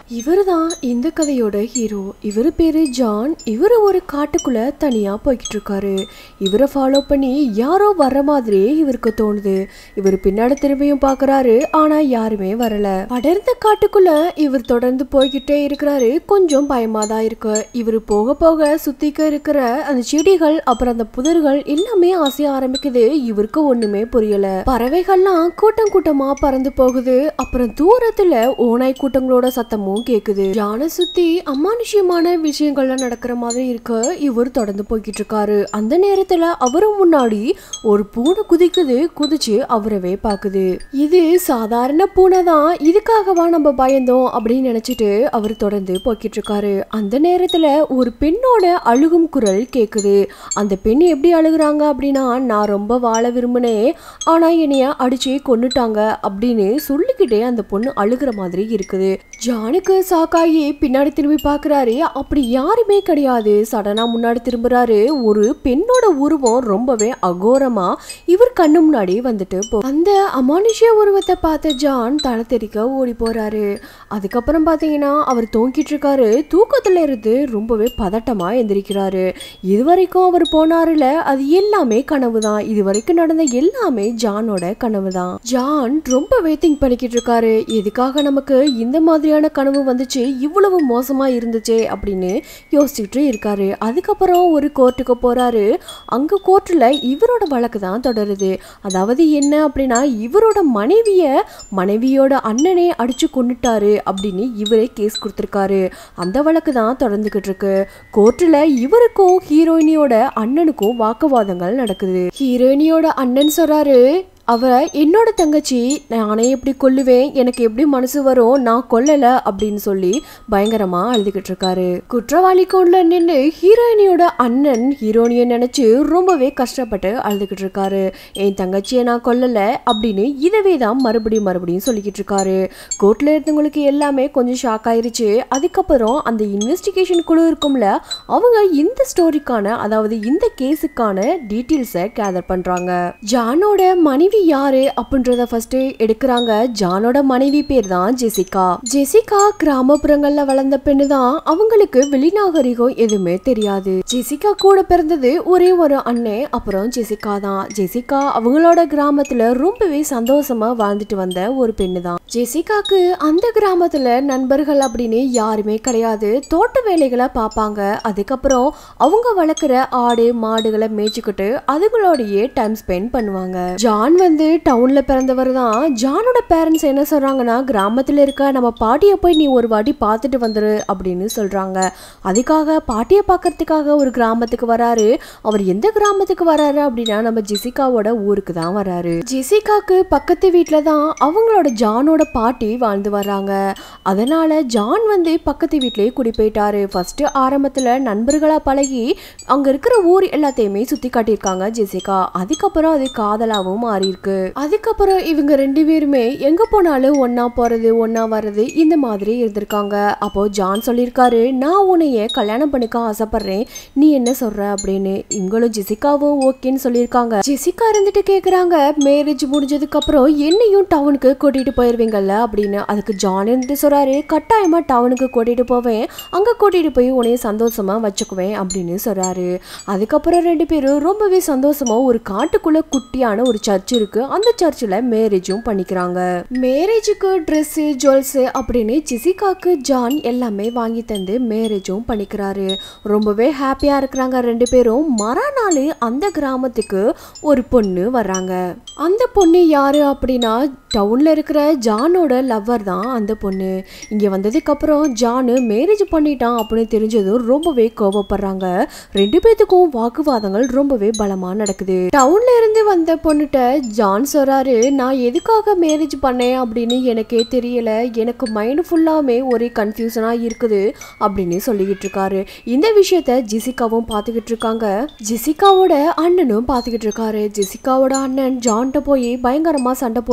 இவர் தான் இந்த கதையோட ஹீரோ இவர் பேரு ஜான் இவர் ஒரு காட்டுக்குள்ள தனியா போய்கிட்டு இருக்காரு இவரை ஃபாலோ பண்ணி யாரோ வர்ற மாதிரியே இவருக்கு தோணுது இவர் பின்னாடி திரும்பியும் பார்க்கறாரு ஆனா யாருமே வரல படர்ந்த காட்டுக்குள்ள இவர் தொடர்ந்து போய்கிட்டே இருக்கிறாரு கொஞ்சம் பயமா தான் இருக்கு இவர் போக போக சுத்திக்க இருக்கிற அந்த செடிகள் அப்புறம் அந்த புதர்கள் எல்லாமே அசைய ஆரம்பிக்குது இவருக்கு ஒண்ணுமே புரியல பறவைகள்லாம் கூட்டம் கூட்டமா பறந்து போகுது அப்புறம் தூரத்துல ஓநாய் கூட்டங்களோட சத்தமும் கேக்குது ஜானை சுத்தி அமானுஷ்யமான விஷயங்கள்லாம் நடக்கிற மாதிரி இருக்கு இவர் தொடர்ந்து போய்கிட்டு இருக்காரு அந்த நேரத்துல அவரும் முன்னாடி ஒரு பூனை குதிக்குது குதிச்சு அவரவே பாக்குது இது சாதாரண பூனை தான் இதுக்காகவா நம்ம பயந்தோம் அப்படின்னு நினைச்சிட்டு அவர் தொடர்ந்து போய்கிட்டு இருக்காரு அந்த நேரத்துல ஒரு பெண்ணோட அழுகும் குரல் கேக்குது அந்த பெண் எப்படி அழுகுறாங்க அப்படின்னா நான் ரொம்ப வாழ விரும்பினேன் ஆனா என்னைய அடிச்சு கொன்னுட்டாங்க அப்படின்னு சொல்லிக்கிட்டே அந்த பொண்ணு அழுகிற மாதிரி இருக்குது ஜானுக்கு சாக்காயி பின்னாடி திரும்பி பார்க்கறாரு அப்படி யாருமே கிடையாது சடனா முன்னாடி திரும்புறாரு ஒரு பெண்ணோட உருவம் ரொம்பவே அகோரமா இவர் கண்ணு முன்னாடி வந்துட்டு போ அந்த அமானுஷ்ய உருவத்தை பார்த்த ஜான் தலை தெறிக்க ஓடி போறாரு அதுக்கப்புறம் பார்த்தீங்கன்னா அவர் தூங்கிட்டு இருக்காரு தூக்கத்துல இருந்து ரொம்பவே பதட்டமா எந்திரிக்கிறாரு இது வரைக்கும் அவர் போனாருல அது எல்லாமே கனவு தான் இது வரைக்கும் நடந்த எல்லாமே ஜானோட கனவு தான் ஜான் ரொம்பவே திங்க் பண்ணிக்கிட்டு இருக்காரு எதுக்காக நமக்கு இந்த மாதிரியான கனவு வந்துச்சு இவ்வளவு மோசமா இருந்துச்சே அப்படின்னு யோசிச்சுட்டு இருக்காரு அதுக்கப்புறம் ஒரு கோர்ட்டுக்கு போறாரு அங்க கோர்ட்ல இவரோட வழக்கு தான் தொடருது அதாவது என்ன அப்படின்னா இவரோட மனைவிய மனைவியோட அண்ணனே அடிச்சு கொன்னுட்டாரு அப்படின்னு இவரே கேஸ் கொடுத்துருக்காரு அந்த வழக்கு தான் தொடர்ந்துகிட்டு இருக்கு கோர்ட்ல இவருக்கும் ஹீரோயினியோட அண்ணனுக்கும் வாக்குவாதங்கள் நடக்குது ஹீரோயினியோட அண்ணன் சொல்றாரு அவ என்னோட தங்கச்சி நானே எப்படி கொல்லுவேன் எனக்கு எப்படி மனசு வரும் நான் கொல்லல அப்படின்னு சொல்லி பயங்கரமா அழுதுகிட்டு இருக்காரு குற்றவாளி கொண்டுல நின்று ஹீரோயினியோட அண்ணன் ஹீரோயினியை நினைச்சு ரொம்பவே கஷ்டப்பட்டு அழுதுகிட்டு இருக்காரு என் தங்கச்சியை நான் கொல்லல அப்படின்னு இதவே தான் மறுபடியும் மறுபடியும் சொல்லிக்கிட்டு இருக்காரு கோர்ட்ல இருந்தவங்களுக்கு எல்லாமே கொஞ்சம் ஷாக் ஆயிருச்சு அதுக்கப்புறம் அந்த இன்வெஸ்டிகேஷன் குழு இருக்கும்ல அவங்க இந்த ஸ்டோரிக்கான அதாவது இந்த கேஸுக்கான டீட்டெயில்ஸை கேதர் பண்றாங்க ஜானோட மனைவி யாரு அப்படின்றத ஃபர்ஸ்ட் எடுக்கிறாங்க ஜானோட மனைவி பேர் தான் ஜெசிகா ஜெசிகா கிராமப்புறங்கள்ல வளர்ந்த பெண்ணு தான் அவங்களுக்கு வெளிநாகரிகம் எதுவுமே தெரியாது ஜெசிகா கூட பிறந்தது ஒரே ஒரு அண்ணன் அப்புறம் ஜெசிகா தான் ஜெசிகா அவங்களோட கிராமத்துல ரொம்பவே சந்தோஷமா வாழ்ந்துட்டு வந்த ஒரு பெண்ணு தான் ஜெசிகாக்கு அந்த கிராமத்துல நண்பர்கள் அப்படின்னு யாருமே கிடையாது தோட்ட வேலைகளை பார்ப்பாங்க அதுக்கப்புறம் அவங்க வளர்க்குற ஆடு மாடுகளை மேய்ச்சிக்கிட்டு அதுகளோடயே டைம் ஸ்பெண்ட் பண்ணுவாங்க ஜான் வந்து டவுன்ல பிறந்தவர் தான் ஜானோட பேரண்ட்ஸ் என்ன சொல்றாங்கன்னா கிராமத்துல இருக்க நம்ம பாட்டியை போய் நீ ஒரு வாட்டி பார்த்துட்டு வந்துரு அப்படின்னு சொல்றாங்க அதுக்காக பாட்டியை பார்க்கறதுக்காக ஒரு கிராமத்துக்கு வராரு அவர் எந்த கிராமத்துக்கு வராரு அப்படின்னா நம்ம ஜெசிகாவோட ஊருக்கு தான் வராரு ஜெசிகாக்கு பக்கத்து வீட்டில் தான் அவங்களோட ஜானோட பாட்டி வாழ்ந்து வர்றாங்க அதனால ஜான் வந்து பக்கத்து வீட்லயே குடி போயிட்டாரு ஃபர்ஸ்ட் ஆரம்பத்துல நண்பர்களா பழகி அங்க இருக்கிற ஊர் எல்லாத்தையுமே சுத்தி காட்டியிருக்காங்க ஜெசிகா அதுக்கப்புறம் அது காதலாவும் மாறி இருக்கு அதுக்கப்புறம் இவங்க ரெண்டு பேருமே எங்க போனாலும் ஒன்னா போறது ஒன்னா வர்றது இந்த மாதிரி இருந்திருக்காங்க அப்போ ஜான் சொல்லியிருக்காரு நான் உன்னைய கல்யாணம் பண்ணிக்க ஆசைப்படுறேன் நீ என்ன சொல்ற அப்படின்னு இவங்களும் ஜெசிகாவும் ஓகேன்னு சொல்லியிருக்காங்க ஜெசிகா இருந்துட்டு கேக்குறாங்க மேரேஜ் முடிஞ்சதுக்கு அப்புறம் என்னையும் டவுனுக்கு கூட்டிட்டு போயிருவீங்கல்ல அப்படின்னு அதுக்கு ஜான் இருந்துட்டு சொல்றாரு கட்டாயமா டவுனுக்கு கூட்டிட்டு போவேன் அங்க கூட்டிட்டு போய் உன்னைய சந்தோஷமா வச்சுக்குவேன் அப்படின்னு சொல்றாரு அதுக்கப்புறம் ரெண்டு பேரும் ரொம்பவே சந்தோஷமா ஒரு காட்டுக்குள்ள குட்டியான ஒரு சர்ச் இருக்கு அந்த சர்ச்சில் மேரேஜும் பண்ணிக்கிறாங்க மேரேஜுக்கு ட்ரெஸ்ஸு ஜுவல்ஸு அப்படின்னு ஜெசிகாக்கு ஜான் எல்லாமே வாங்கி தந்து மேரேஜும் பண்ணிக்கிறாரு ரொம்பவே ஹாப்பியா இருக்கிறாங்க ரெண்டு பேரும் மறுநாள் அந்த கிராமத்துக்கு ஒரு பொண்ணு வர்றாங்க அந்த பொண்ணு யாரு அப்படின்னா டவுன்ல இருக்கிற ஜானோட லவ்வர் தான் அந்த பொண்ணு இங்க வந்ததுக்கு அப்புறம் ஜானு மேரேஜ் பண்ணிட்டான் அப்படின்னு தெரிஞ்சதும் ரொம்பவே கோவப்படுறாங்க ரெண்டு பேத்துக்கும் வாக்குவாதங்கள் ரொம்பவே பலமா நடக்குது டவுன்ல இருந்து வந்த பொண்ணுட்ட ஜான் சொல்றாரு நான் எதுக்காக மேரேஜ் பண்ணேன் அப்படின்னு எனக்கே தெரியல எனக்கு மைண்ட் ஃபுல்லாமே ஒரே கன்ஃபியூஷனா இருக்குது அப்படின்னு சொல்லிக்கிட்டு இருக்காரு இந்த விஷயத்த ஜெசிகாவும் பார்த்துக்கிட்டு இருக்காங்க ஜெசிகாவோட அண்ணனும் பார்த்துக்கிட்டு இருக்காரு ஜெசிகாவோட அண்ணன் ஜான்கிட்ட போய் பயங்கரமா சண்டை போட்டு என்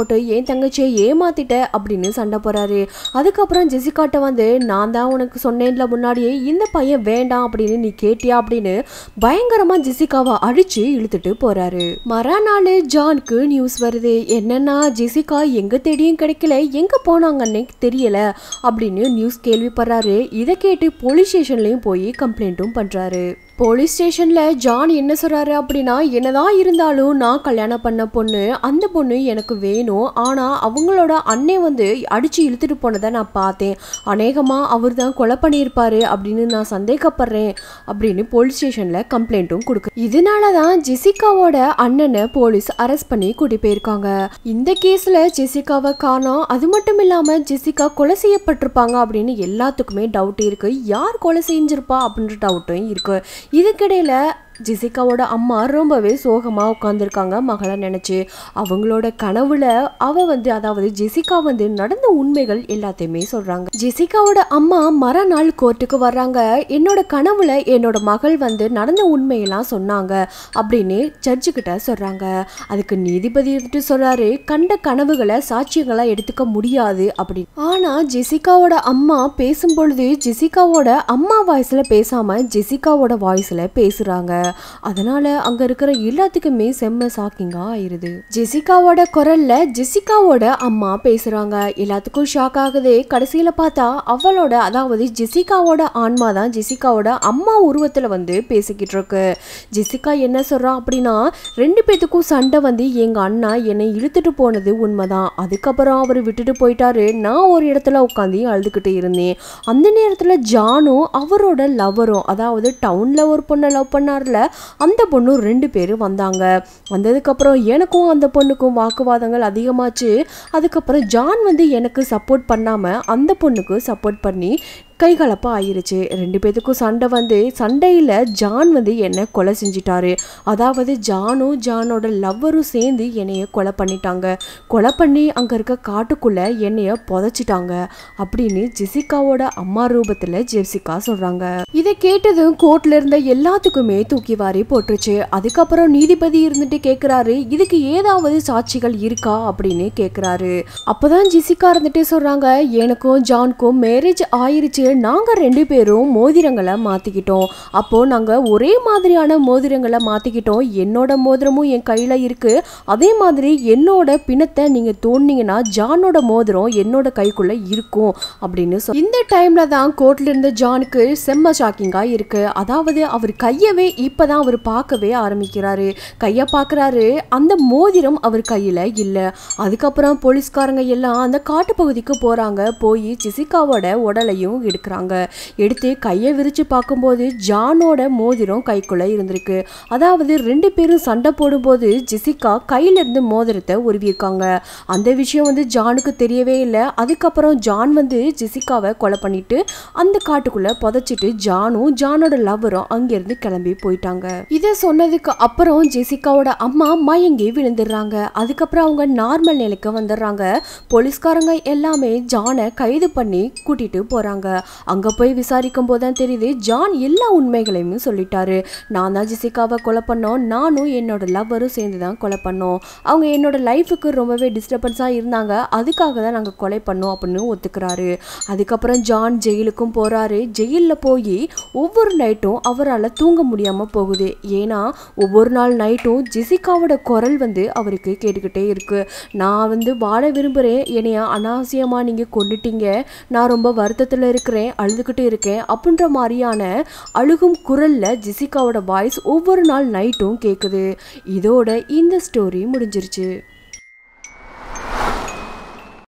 என் தங்கச்சியை ஏமாத்திட்ட அப்படின்னு சண்டை போறாரு அதுக்கப்புறம் ஜெசிகாட்ட வந்து நான் தான் உனக்கு சொன்னேன்ல முன்னாடியே இந்த பையன் வேண்டாம் அப்படின்னு நீ கேட்டியா அப்படின்னு பயங்கரமா ஜெசிகாவை அடிச்சு இழுத்துட்டு போறாரு மறுநாள் ஜானுக்கு நியூஸ் வருது என்னன்னா ஜெசிகா எங்க தேடியும் கிடைக்கல எங்க போனாங்கன்னு தெரியல அப்படின்னு நியூஸ் கேள்விப்படுறாரு இதை கேட்டு போலீஸ் ஸ்டேஷன்லயும் போய் கம்ப்ளைண்ட்டும் பண்றாரு போலீஸ் ஸ்டேஷன்ல ஜான் என்ன சொல்றாரு அப்படின்னா என்னதான் இருந்தாலும் நான் கல்யாணம் பண்ண பொண்ணு அந்த பொண்ணு எனக்கு வேணும் ஆனா அவங்களோட அண்ணே வந்து அடிச்சு இழுத்துட்டு போனதை நான் பார்த்தேன் அநேகமா அவர் தான் கொலை பண்ணியிருப்பாரு அப்படின்னு நான் சந்தேகப்படுறேன் அப்படின்னு போலீஸ் ஸ்டேஷன்ல கம்ப்ளைண்ட்டும் கொடுக்கு இதனால தான் ஜெசிகாவோட அண்ணனை போலீஸ் அரெஸ்ட் பண்ணி கூட்டி போயிருக்காங்க இந்த கேஸ்ல ஜெசிகாவை காணோம் அது மட்டும் இல்லாம ஜெசிகா கொலை செய்யப்பட்டிருப்பாங்க அப்படின்னு எல்லாத்துக்குமே டவுட் இருக்கு யார் கொலை செஞ்சிருப்பா அப்படின்ற டவுட்டும் இருக்கு இதுக்கிடையில ஜெசிகாவோட அம்மா ரொம்பவே சோகமாக உட்காந்துருக்காங்க மகளை நினச்சி அவங்களோட கனவுல அவ வந்து அதாவது ஜெசிகா வந்து நடந்த உண்மைகள் எல்லாத்தையுமே சொல்றாங்க ஜெசிகாவோட அம்மா மறுநாள் கோர்ட்டுக்கு வர்றாங்க என்னோட கனவுல என்னோட மகள் வந்து நடந்த உண்மையெல்லாம் சொன்னாங்க அப்படின்னு ஜட்ஜு கிட்ட சொல்றாங்க அதுக்கு நீதிபதி இருந்துட்டு சொல்றாரு கண்ட கனவுகளை சாட்சியங்களா எடுத்துக்க முடியாது அப்படின்னு ஆனா ஜெசிகாவோட அம்மா பேசும் பொழுது ஜெசிகாவோட அம்மா வாய்ஸ்ல பேசாம ஜெசிகாவோட வாய்ஸ்ல பேசுறாங்க அதனால அங்க இருக்கிற எல்லாத்துக்குமே செம்ம ஷாக்கிங்கா ஆயிருது ஜெசிகாவோட குரல்ல ஜெசிகாவோட அம்மா பேசுறாங்க எல்லாத்துக்கும் ஷாக் ஆகுது கடைசியில பார்த்தா அவளோட அதாவது ஜெசிகாவோட ஆன்மா தான் ஜெசிகாவோட அம்மா உருவத்துல வந்து பேசிக்கிட்டு இருக்கு ஜெசிகா என்ன சொல்றா அப்படின்னா ரெண்டு பேத்துக்கும் சண்டை வந்து எங்க அண்ணா என்னை இழுத்துட்டு போனது உண்மைதான் அதுக்கப்புறம் அவர் விட்டுட்டு போயிட்டாரு நான் ஒரு இடத்துல உட்காந்து அழுதுகிட்டு இருந்தேன் அந்த நேரத்துல ஜானும் அவரோட லவரும் அதாவது டவுன்ல ஒரு பொண்ணை லவ் பண்ணார்ல அந்த பொண்ணும் ரெண்டு பேரும் வந்தாங்க வந்ததுக்கப்புறம் எனக்கும் அந்த பொண்ணுக்கும் வாக்குவாதங்கள் அதிகமாச்சு அதுக்கப்புறம் ஜான் வந்து எனக்கு சப்போர்ட் பண்ணாமல் அந்த பொண்ணுக்கு சப்போர்ட் பண்ணி கைகலப்பா ஆயிருச்சு ரெண்டு பேத்துக்கும் சண்டை வந்து சண்டையில் ஜான் வந்து என்னை கொலை செஞ்சிட்டாரு அதாவது ஜானும் ஜானோட லவ்வரும் சேர்ந்து என்னைய கொலை பண்ணிட்டாங்க கொலை பண்ணி அங்கே இருக்க காட்டுக்குள்ளே என்னைய புதைச்சிட்டாங்க அப்படின்னு ஜெசிகாவோட அம்மா ரூபத்தில் ஜெசிகா சொல்கிறாங்க இதை கேட்டதும் கோர்ட்ல இருந்த எல்லாத்துக்குமே தூக்கி வாரி போட்டுருச்சு அதுக்கப்புறம் நீதிபதி இருந்துட்டு கேட்குறாரு இதுக்கு ஏதாவது சாட்சிகள் இருக்கா அப்படின்னு கேட்குறாரு அப்போதான் ஜெசிகா இருந்துட்டு சொல்கிறாங்க எனக்கும் ஜான்க்கும் மேரேஜ் ஆயிருச்சு நாங்க ரெண்டு பேரும் மோதிரங்களை மாத்திக்கிட்டோம் அப்போ நாங்க ஒரே மாதிரியான மோதிரங்களை மாத்திக்கிட்டோம் என்னோட மோதிரமும் என் கையில இருக்கு அதே மாதிரி என்னோட பிணத்தை நீங்க தோண்டிங்கன்னா ஜானோட மோதிரம் என்னோட கைக்குள்ள இருக்கும் அப்படின்னு சொல் இந்த டைம்ல தான் கோர்ட்ல இருந்த ஜானுக்கு செம்ம ஷாக்கிங்கா இருக்கு அதாவது அவர் கையவே இப்பதான் அவர் பார்க்கவே ஆரம்பிக்கிறாரு கையை பார்க்கறாரு அந்த மோதிரம் அவர் கையில இல்ல அதுக்கப்புறம் போலீஸ்காரங்க எல்லாம் அந்த காட்டுப்பகுதிக்கு போறாங்க போய் ஜெசிகாவோட உடலையும் எடுக்கிறாங்க எடுத்து கையை விரிச்சு பார்க்கும்போது ஜானோட மோதிரம் கைக்குள்ள இருந்திருக்கு அதாவது ரெண்டு பேரும் சண்டை போடும்போது ஜெசிகா கையில இருந்து மோதிரத்தை உருவியிருக்காங்க அந்த விஷயம் வந்து ஜானுக்கு தெரியவே இல்லை அதுக்கப்புறம் ஜான் வந்து ஜெசிகாவை கொலை பண்ணிட்டு அந்த காட்டுக்குள்ள புதைச்சிட்டு ஜானும் ஜானோட லவரும் அங்கிருந்து கிளம்பி போயிட்டாங்க இதை சொன்னதுக்கு அப்புறம் ஜெசிகாவோட அம்மா மயங்கி விழுந்துடுறாங்க அதுக்கப்புறம் அவங்க நார்மல் நிலைக்கு வந்துடுறாங்க போலீஸ்காரங்க எல்லாமே ஜானை கைது பண்ணி கூட்டிட்டு போறாங்க அங்க போய் விசாரிக்கும் போது தான் தெரியுது ஜான் எல்லா உண்மைகளையும் சொல்லிட்டாரு நான் தான் ஜெசிகாவை கொலை பண்ணோம் நானும் என்னோட லவ்வரும் சேர்ந்து தான் கொலை பண்ணோம் அவங்க என்னோட லைஃபுக்கு ரொம்பவே டிஸ்டர்பன்ஸாக இருந்தாங்க அதுக்காக தான் நாங்கள் கொலை பண்ணோம் அப்படின்னு ஒத்துக்கிறாரு அதுக்கப்புறம் ஜான் ஜெயிலுக்கும் போறாரு ஜெயிலில் போய் ஒவ்வொரு நைட்டும் அவரால் தூங்க முடியாமல் போகுது ஏன்னா ஒவ்வொரு நாள் நைட்டும் ஜெசிகாவோட குரல் வந்து அவருக்கு கேட்டுக்கிட்டே இருக்கு நான் வந்து வாழ விரும்புகிறேன் என்னைய அனாவசியமாக நீங்கள் கொண்டுட்டீங்க நான் ரொம்ப வருத்தத்தில் இருக்கிறேன் அழுதுகிட்டு இருக்கேன் அப்படின்ற மாதிரியான அழுகும் குரலில் ஜெசிகாவோட வாய்ஸ் ஒவ்வொரு நாள் நைட்டும் கேட்குது இதோட இந்த ஸ்டோரி முடிஞ்சிருச்சு